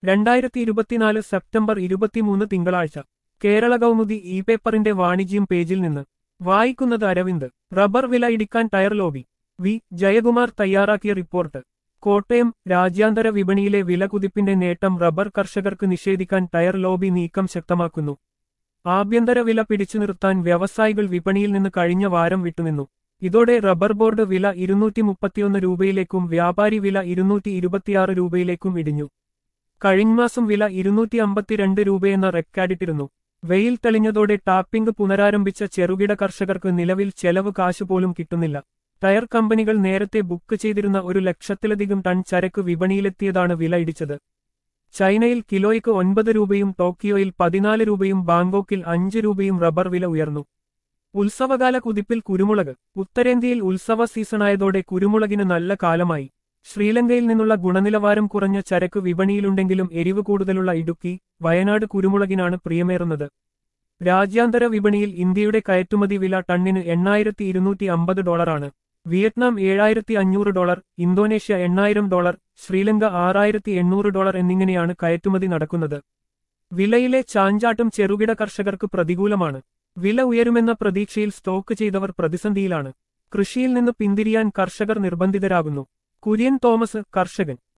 രണ്ടായിരത്തി ഇരുപത്തിനാല് സെപ്റ്റംബർ ഇരുപത്തിമൂന്ന് തിങ്കളാഴ്ച കേരള കൗമുദി ഇ പേപ്പറിന്റെ വാണിജ്യം പേജിൽ നിന്ന് വായിക്കുന്നത് അരവിന്ദ് റബ്ബർ വില ഇടിക്കാൻ ടയർ ലോബി വി ജയകുമാർ തയ്യാറാക്കിയ റിപ്പോർട്ട് കോട്ടയം രാജ്യാന്തര വിപണിയിലെ വില കുതിപ്പിന്റെ നേട്ടം റബ്ബർ കർഷകർക്ക് നിഷേധിക്കാൻ ടയർ ലോബി നീക്കം ശക്തമാക്കുന്നു ആഭ്യന്തര വില പിടിച്ചു നിർത്താൻ വ്യവസായികൾ വിപണിയിൽ നിന്ന് കഴിഞ്ഞ വാരം വിട്ടുനിന്നു ഇതോടെ റബ്ബർ ബോർഡ് വില ഇരുന്നൂറ്റി മുപ്പത്തിയൊന്ന് രൂപയിലേക്കും വ്യാപാരി വില ഇരുന്നൂറ്റി ഇരുപത്തിയാറ് രൂപയിലേക്കും ഇടിഞ്ഞു കഴിഞ്ഞമാസം വില ഇരുന്നൂറ്റി അമ്പത്തിരണ്ട് രൂപയെന്ന റെക്കാർഡിട്ടിരുന്നു വെയിൽ തെളിഞ്ഞതോടെ ടാപ്പിംഗ് പുനരാരംഭിച്ച ചെറുകിട കർഷകർക്ക് നിലവിൽ ചെലവ് കാശ് പോലും കിട്ടുന്നില്ല ടയർ കമ്പനികൾ നേരത്തെ ബുക്ക് ചെയ്തിരുന്ന ഒരു ലക്ഷത്തിലധികം ടൺ ചരക്ക് വിപണിയിലെത്തിയതാണ് വില ഇടിച്ചത് ചൈനയിൽ കിലോയ്ക്ക് ഒൻപത് രൂപയും ടോക്കിയോയിൽ പതിനാല് രൂപയും ബാങ്കോക്കിൽ അഞ്ച് രൂപയും റബ്ബർ വില ഉയർന്നു ഉത്സവകാല കുതിപ്പിൽ കുരുമുളക് ഉത്തരേന്ത്യയിൽ ഉത്സവ സീസണായതോടെ കുരുമുളകിന് നല്ല കാലമായി ശ്രീലങ്കയിൽ നിന്നുള്ള ഗുണനിലവാരം കുറഞ്ഞ ചരക്ക് വിപണിയിലുണ്ടെങ്കിലും എരിവ് കൂടുതലുള്ള ഇടുക്കി വയനാട് കുരുമുളകിനാണ് പ്രിയമേറുന്നത് രാജ്യാന്തര വിപണിയിൽ ഇന്ത്യയുടെ കയറ്റുമതി വില ടണ്ണിന് എണ്ണായിരത്തി ഇരുന്നൂറ്റി അമ്പത് ഡോളറാണ് വിയറ്റ്നാം ഏഴായിരത്തി അഞ്ഞൂറ് ഡോളർ ഇന്തോനേഷ്യ എണ്ണായിരം ഡോളർ ശ്രീലങ്ക ആറായിരത്തി എണ്ണൂറ് ഡോളർ എന്നിങ്ങനെയാണ് കയറ്റുമതി നടക്കുന്നത് വിലയിലെ ചാഞ്ചാട്ടം ചെറുകിട കർഷകർക്ക് പ്രതികൂലമാണ് വില ഉയരുമെന്ന പ്രതീക്ഷയിൽ സ്റ്റോക്ക് ചെയ്തവർ പ്രതിസന്ധിയിലാണ് കൃഷിയിൽ നിന്ന് പിന്തിരിയാൻ കർഷകർ നിർബന്ധിതരാകുന്നു കുര്യൻ തോമസ് കർഷകൻ